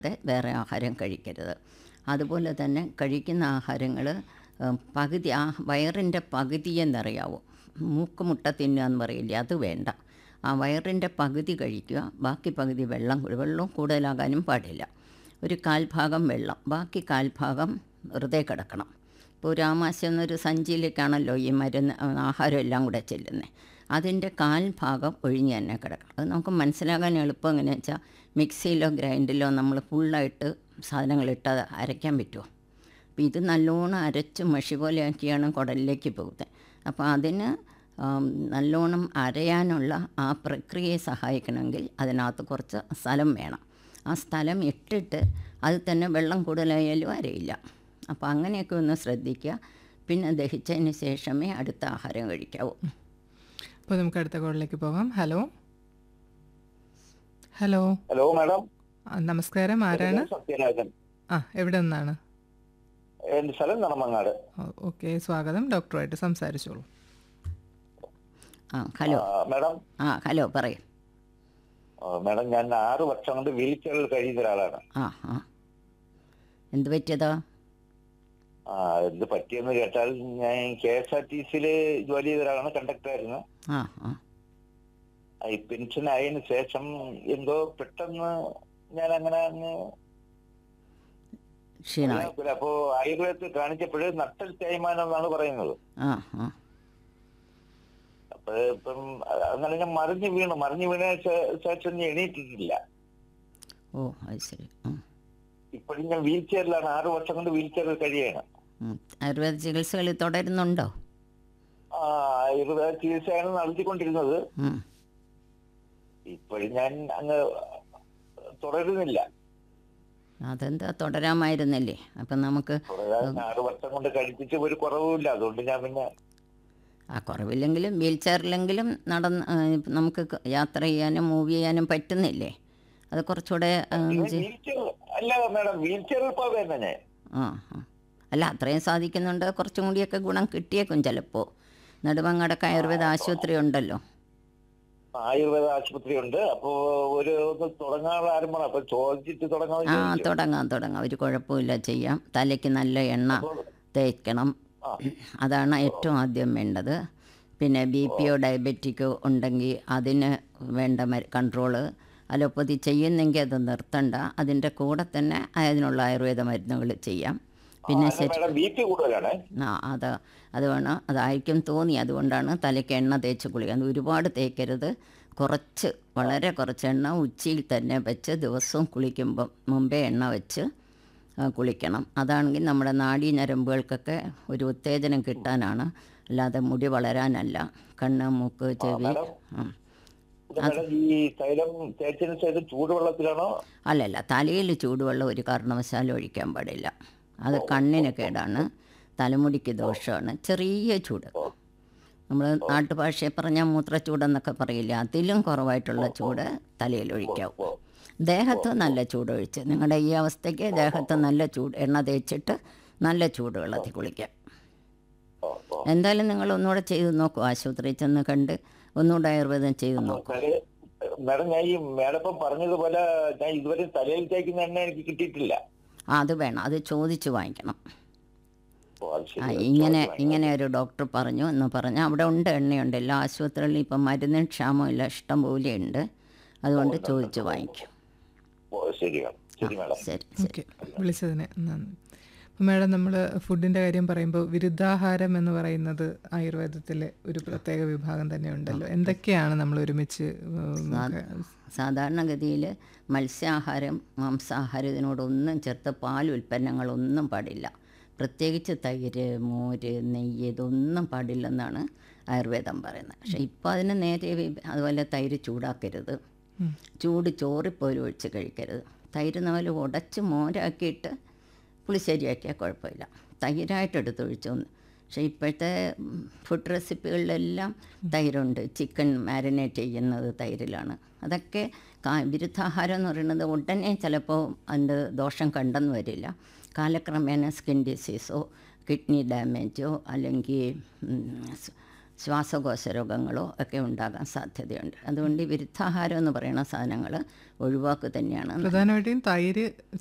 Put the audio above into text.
വേറെ ആഹാരം കഴിക്കരുത് അതുപോലെ തന്നെ കഴിക്കുന്ന ആഹാരങ്ങൾ പകുതി ആ വയറിൻ്റെ പകുതി എന്നറിയാവോ മൂക്ക് മുട്ട തിന്നുക എന്ന് പറയില്ലേ അത് വേണ്ട ആ വയറിൻ്റെ പകുതി കഴിക്കുക ബാക്കി പകുതി വെള്ളം കുടി- വെള്ളം കൂടുതലാകാനും പാടില്ല ഒരു കാൽഭാഗം വെള്ളം ബാക്കി കാൽഭാഗം വെറുതെ കിടക്കണം ഇപ്പോൾ ഒരു ആമാശം എന്നൊരു സഞ്ചിയിലേക്കാണല്ലോ ഈ മരുന്ന് ആ, ആഹാരം എല്ലാം കൂടെ ചെല്ലുന്നത് അതിൻ്റെ കാൽഭാഗം ഒഴിഞ്ഞ് തന്നെ കിടക്കണം അത് നമുക്ക് മനസ്സിലാകാൻ എളുപ്പം എങ്ങനെയാ വെച്ചാൽ മിക്സിയിലോ ഗ്രൈൻഡിലോ നമ്മൾ ഫുള്ളായിട്ട് സാധനങ്ങളിട്ട് അത് അരയ്ക്കാൻ പറ്റുമോ അപ്പോൾ ഇത് നല്ലോണം അരച്ച് മഷി പോലെ ആക്കിയാണ് കുടലിലേക്ക് പോകുന്നത് അപ്പോൾ അതിന് ആം, നല്ലോണം അരയാനുള്ള ആ പ്രക്രിയയെ സഹായിക്കണമെങ്കിൽ അതിനകത്ത് കുറച്ച് സ്ഥലം വേണം ആ സ്ഥലം ഇട്ടിട്ട് അത് തന്നെ വെള്ളം കൂടുതലായാലും അരയില്ല അപ്പോൾ അങ്ങനെയൊക്കെ ഒന്ന് ശ്രദ്ധിക്കുക പിന്നെ ദഹിച്ചതിന് ശേഷമേ അടുത്ത ആഹാരം കഴിക്കാവൂ അപ്പോൾ നമുക്ക് അടുത്ത കോളിലേക്ക് പോകാം ഹലോ ഹലോ ഹലോ മാഡം ആ, നമസ്കാരം ആരാണ് സത്യരാജൻ ആ എവിടെ നിന്നാണ് എന്റെ സ്ഥലം നെടുമങ്ങാട് ഓക്കെ സ്വാഗതം ഡോക്ടറുമായിട്ട് സംസാരിച്ചോളൂ ആ ഹലോ ആ, മാഡം ആ ഹലോ പറയും ആ, മാഡം ഞാൻ ആറ് വർഷം കൊണ്ട് വീൽ ചെയറിൽ കഴിയുന്ന ഒരാളാണ് ആ ആ എന്ത് പറ്റിയതാ ആ എന്ത് പറ്റിയെന്ന് കേട്ടാൽ ഞാൻ കെ എസ് ആർ ടി സിയിൽ ജോലി ചെയ്ത ഒരാളാണ് കണ്ടക്ടറായിരുന്നു ആ ആ ആ, ഈ പെൻഷൻ ആയതിനു ശേഷം എന്തോ പെട്ടെന്ന് ഞാൻ അങ്ങനെ അങ്ങ് ക്ഷീണമായി അപ്പോ ആയുർവേദത്തിൽ കാണിച്ചപ്പോൾ നട്ടൽ തേയ്മാനം എന്നാണ് പറയുന്നത് ആ ആ അപ്പൊ ഇപ്പം അങ്ങനെ ഞാൻ മറിഞ്ഞു വീണു മറിഞ്ഞു വീണ ശേ- ശേഷം ഞാൻ എണീറ്റിട്ടില്ല ഓ അത് ശരി ആ ഇപ്പോഴും ഞാൻ വീൽ ചെയറിലാണ് ആറ് വർഷം കൊണ്ട് വീൽ ചെയറിൽ കഴിയാണ് ഉം. ആയുർവേദ ചികിത്സകൾ തുടരുന്നുണ്ടോ ആ ആയുർവേദ ചികിത്സയാണ് നടത്തിക്കൊണ്ടിരുന്നത് ഉം. ഇപ്പോഴും ഞാൻ അങ്ങ് തുടരുന്നില്ല അതെന്താ തുടരാമായിരുന്നില്ലേ അപ്പം നമുക്ക് തുടരാൻ ആറ് വർഷം കൊണ്ട് കഴിപ്പിച്ച് ഒരു കുറവുമില്ല അതുകൊണ്ട് ഞാൻ പിന്നെ ആ കുറവില്ലെങ്കിലും വീൽ ചെയറിലെങ്കിലും നടന്ന് ആ, ഇപ്പം നമുക്ക് ക- യാത്ര ചെയ്യാനും മൂവ് ചെയ്യാനും പറ്റുന്നില്ലേ അത് കുറച്ചുകൂടെ ആ, ജി- വീൽ ചെയർ അല്ല മാഡം വീൽ ചെയറിൽ പോകാൻ തന്നെ ആ ആ. അല്ല അത്രയും സാധിക്കുന്നുണ്ട് കുറച്ചും കൂടിയൊക്കെ ഗുണം കിട്ടിയേക്കും ചിലപ്പോൾ നെടുമങ്ങാടൊക്കെ ആയുർവേദ ആശുപത്രി ഉണ്ടല്ലോ ആയുർവേദ ആശുപത്രി ഉണ്ട് അപ്പോ ഒരു ഒന്ന് തുടങ്ങാനുള്ള ആരംഭമാണ് അപ്പൊ ചോദിച്ചിട്ട് ആ തുടങ്ങാൻ തുടങ്ങാം തുടങ്ങാം ഒരു കുഴപ്പമില്ല ചെയ്യാം തലയ്ക്ക് നല്ല എണ്ണ തേക്കണം ആ. അതാണ് ഏറ്റവും ആദ്യം വേണ്ടത് പിന്നെ ബി പിയോ ഡയബറ്റിക്കോ ഉണ്ടെങ്കിൽ അതിന് വേണ്ട കൺട്രോള് അലോപ്പതി ചെയ്യുന്നെങ്കിൽ അത് നിർത്തണ്ട അതിൻ്റെ കൂടെ തന്നെ അതിനുള്ള ആയുർവേദ മരുന്നുകൾ ചെയ്യാം പിന്നെ ശരി മാഡം ബി പി കൂടുതലാണ് ആ അത് അത് വേണം അതായിരിക്കും തോന്നി അതുകൊണ്ടാണ് തലയ്ക്ക് എണ്ണ തേച്ച് കുളിക്കുക അത് ഒരുപാട് തേക്കരുത് കുറച്ച് വളരെ കുറച്ച് എണ്ണ ഉച്ചയിൽ തന്നെ വെച്ച് ദിവസവും കുളിക്കുമ്പം മുമ്പേ എണ്ണ വെച്ച് ആ, കുളിക്കണം അതാണെങ്കിൽ നമ്മുടെ നാഡീ ഞരമ്പുകൾക്കൊക്കെ ഒരു ഉത്തേജനം കിട്ടാനാണ് അല്ലാതെ മുടി വളരാനല്ല കണ്ണ് മൂക്ക് ചെവി ഉം. മാഡം ഈ തൈലം തേച്ചതിന് ശേഷം ചൂടുവെള്ളത്തിലാണോ അല്ലല്ല തലയിൽ ചൂടുവെള്ളം ഒരു കാരണവശാലും ഒഴിക്കാൻ പാടില്ല അത് കണ്ണിന് കേടാണ് തലമുടിക്ക് ദോഷമാണ് ചെറിയ ചൂട് നമ്മൾ നാട്ടുഭാഷയെ പറഞ്ഞാൽ മൂത്രച്ചൂടെന്നൊക്കെ പറയില്ല അതിലും കുറവായിട്ടുള്ള ചൂട് തലയിൽ ഒഴിക്കാവൂ ദേഹത്ത് നല്ല ചൂടൊഴിച്ച് നിങ്ങളുടെ ഈ അവസ്ഥയ്ക്ക് ദേഹത്ത് നല്ല ചൂട് എണ്ണ തേച്ചിട്ട് നല്ല ചൂടുവെള്ളത്തിൽ കുളിക്കാം ഓ, ഓ. എന്തായാലും നിങ്ങൾ ഒന്നുകൂടെ ചെയ്ത് നോക്കൂ ആശുപത്രിയിൽ ചെന്ന് കണ്ട് ഒന്നുകൂടെ ആയുർവേദം ചെയ്ത് നോക്കൂ തലേ- മാഡം ഞാൻ ഈ മേഡപ്പം പറഞ്ഞതുപോലെ ഞാൻ ഇതുവരെ തലയിൽ തേക്കുന്ന എണ്ണ എനിക്ക് കിട്ടിയിട്ടില്ല ആ അത് വേണം അത് ചോദിച്ച് വാങ്ങിക്കണം ഓ, അത് ആ ശരി. ഇങ്ങനെ ഇങ്ങനെ ഒരു ഡോക്ടർ പറഞ്ഞു എന്ന് പറഞ്ഞാൽ അവിടെ ഉണ്ട് എണ്ണയുണ്ട് എല്ലാ ആശുപത്രികളിലും ഇപ്പം മരുന്നിന് ക്ഷാമമില്ല ഇഷ്ടം പോലെ ഉണ്ട് അതുകൊണ്ട് ചോദിച്ച് വാങ്ങിക്കും ഓ ശരിയാണ് ശരി മാഡം ശരി ശരി ഓക്കെ വിളിച്ചതിന് നന്ദി അപ്പോൾ മാഡം നമ്മൾ ഫുഡിൻ്റെ കാര്യം പറയുമ്പോൾ വിരുദ്ധാഹാരം എന്ന് പറയുന്നത് ആയുർവേദത്തിലെ ഒരു പ്രത്യേക വിഭാഗം തന്നെ ഉണ്ടല്ലോ എന്തൊക്കെയാണ് നമ്മൾ ഒരുമിച്ച് ഉം, ഒക്കെ- സാധാരണഗതിയിൽ മത്സ്യാഹാരം മാംസാഹാരം ഇതിനോടൊന്നും ചേർത്ത് പാൽ ഉൽപ്പന്നങ്ങളൊന്നും പാടില്ല പ്രത്യേകിച്ച് തൈര് മോര് നെയ്യ് ഇതൊന്നും പാടില്ലെന്നാണ് ആയുർവേദം പറയുന്നത് പക്ഷേ ഇപ്പോൾ അതിന് നേരെ വി- അതുപോലെ തൈര് ചൂടാക്കരുത് ചൂട് ചോറിപ്പോലും ഒഴിച്ച് കഴിക്കരുത് തൈര് നമ്മൾ ഉടച്ച് മോരാക്കിയിട്ട് പുളിശ്ശേരിയാക്കിയാൽ കുഴപ്പമില്ല തൈരായിട്ട് എടുത്തൊഴിച്ചു പക്ഷേ ഇപ്പോഴത്തെ ഫുഡ് റെസിപ്പികളിലെല്ലാം തൈരുണ്ട് ചിക്കൻ മാരിനേറ്റ് ചെയ്യുന്നത് തൈരിലാണ് അതൊക്കെ കാ വിരുദ്ധാഹാരം എന്ന് പറയുന്നത് ഉടനെ ചിലപ്പോൾ അതിൻ്റെ ദോഷം കണ്ടെന്ന് വരില്ല കാലക്രമേണ സ്കിൻ ഡിസീസോ കിഡ്നി ഡാമേജോ അല്ലെങ്കിൽ ശ്വാസകോശ രോഗങ്ങളോ ഒക്കെ ഉണ്ടാകാൻ സാധ്യതയുണ്ട് അതുകൊണ്ട് ഈ വിരുദ്ധാഹാരം എന്ന് പറയുന്ന സാധനങ്ങൾ ഒഴിവാക്കുക തന്നെയാണ് നല്ലത്. പ്രധാനമായിട്ടും തൈര്